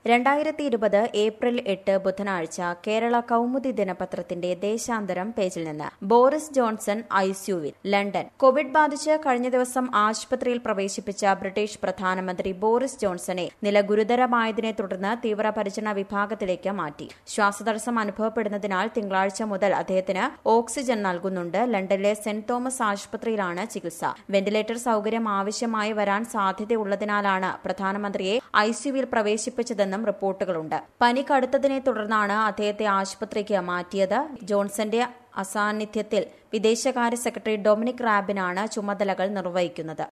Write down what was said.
രണ്ടായിരത്തി ഇരുപത് ഏപ്രിൽ എട്ട് ബുധനാഴ്ച കേരള കൗമുദി ദിനപത്രത്തിന്റെ ദേശാന്തരം പേജിൽ നിന്ന് ബോറിസ് ജോൺസൺ ഐസിയുവിൽ ലണ്ടൻ കോവിഡ് ബാധിച്ച് കഴിഞ്ഞ ദിവസം ആശുപത്രിയിൽ പ്രവേശിപ്പിച്ച ബ്രിട്ടീഷ് പ്രധാനമന്ത്രി ബോറിസ് ജോൺസണെ നില ഗുരുതരമായതിനെ തുടർന്ന് തീവ്രപരിചരണ വിഭാഗത്തിലേക്ക് മാറ്റി ശ്വാസതടസ്സം അനുഭവപ്പെടുന്നതിനാൽ തിങ്കളാഴ്ച മുതൽ അദ്ദേഹത്തിന് ഓക്സിജൻ നൽകുന്നുണ്ട് ലണ്ടനിലെ സെന്റ് തോമസ് ആശുപത്രിയിലാണ് ചികിത്സ വെന്റിലേറ്റർ സൌകര്യം ആവശ്യമായി വരാൻ സാധ്യതയുള്ളതിനാലാണ് പ്രധാനമന്ത്രിയെ ഐസിയുവിൽ പ്രവേശിപ്പിച്ചതെന്നും റിപ്പോർട്ടുകളുണ്ട് പനി കടുത്തതിനെ തുടർന്നാണ് അദ്ദേഹത്തെ ആശുപത്രിക്ക് മാറ്റിയത് ജോൺസന്റെ അസാന്നിധ്യത്തിൽ വിദേശകാര്യ സെക്രട്ടറി ഡൊമിനിക് റാബിനാണ് ചുമതലകൾ നിർവഹിക്കുന്നത്